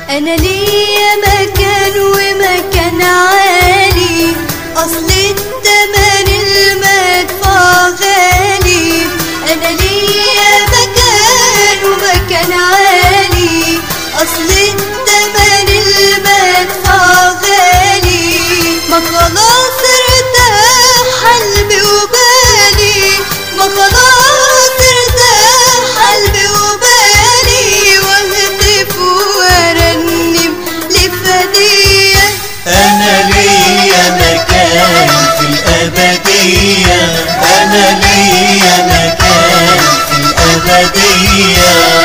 انا ليا مكان ومكان عالي اصل التمن المدفع غالي انا ليا مكان ومكان عالي اصل التمن المدفع غالي ما خلاص ارتاح قلبي وبالي ما خلاص ارتاح قلبي وبالي واهتف وارنم لفديه أنا ليا مكان في الأبدية أنا ليا مكان في الأبدية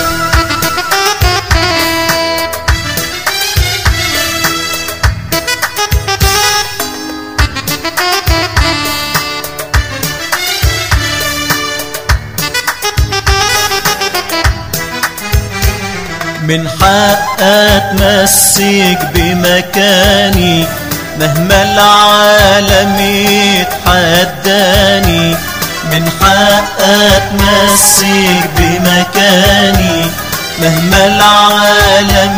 من حق اتمسك بمكاني مهما العالم يتحداني من حق اتمسك بمكاني مهما العالم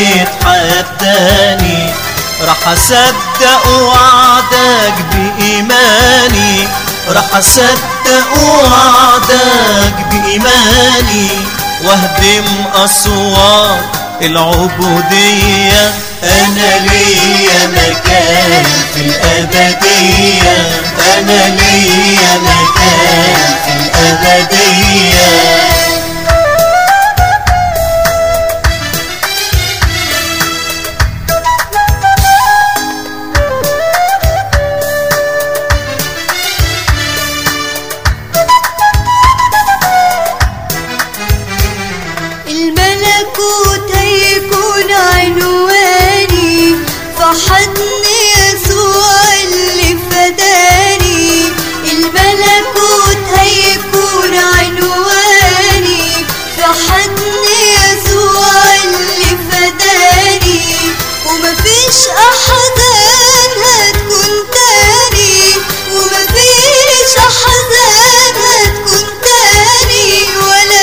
يتحداني راح اصدق وعدك بايماني راح اصدق وعدك بايماني واهدم اسوار العبودية انا ليا مكان في الابدية انا ليا مكان في الابدية الملكوت هيكون عنواني فحضن يسوع اللي فداني الملكوت هيكون عنواني فحضن يسوع اللي فداني ومفيش أحد